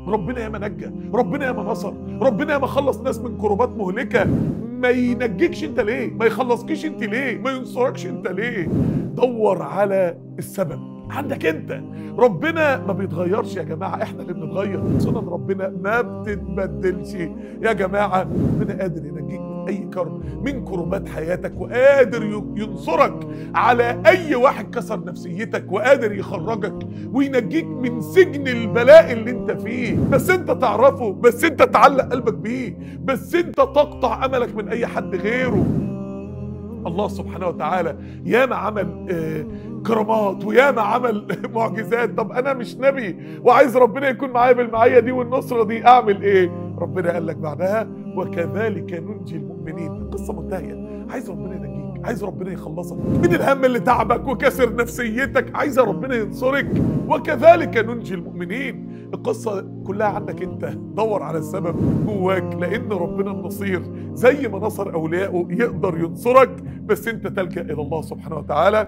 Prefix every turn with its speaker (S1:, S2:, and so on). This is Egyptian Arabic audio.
S1: ربنا ياما نجى ربنا ياما نصر ربنا ياما خلص ناس من كربات مهلكه ما ينجيكش انت ليه ما يخلصكيش انت ليه ما ينصركش انت ليه دور على السبب عندك انت ربنا ما بيتغيرش يا جماعه احنا اللي بنتغير سنن ربنا ما بتتبدلش يا جماعه ربنا قادر ينجيك من اي كرب من كربات حياتك وقادر ينصرك على اي واحد كسر نفسيتك وقادر يخرجك وينجيك من سجن البلاء اللي انت فيه بس انت تعرفه بس انت تعلق قلبك بيه بس انت تقطع املك من اي حد غيره الله سبحانه وتعالى ياما عمل آه كرامات وياما عمل معجزات طب انا مش نبي وعايز ربنا يكون معايا بالمعيه دي والنصره دي اعمل ايه ربنا قال لك بعدها وكذلك ننجي المؤمنين القصه منتهيه عايز ربنا ينجيك عايز ربنا يخلصك من الهم اللي تعبك وكسر نفسيتك عايز ربنا ينصرك وكذلك ننجي المؤمنين القصة كلها عندك انت دور على السبب جواك لان ربنا النصير زي ما نصر اوليائه يقدر ينصرك بس انت تلجأ الى الله سبحانه وتعالى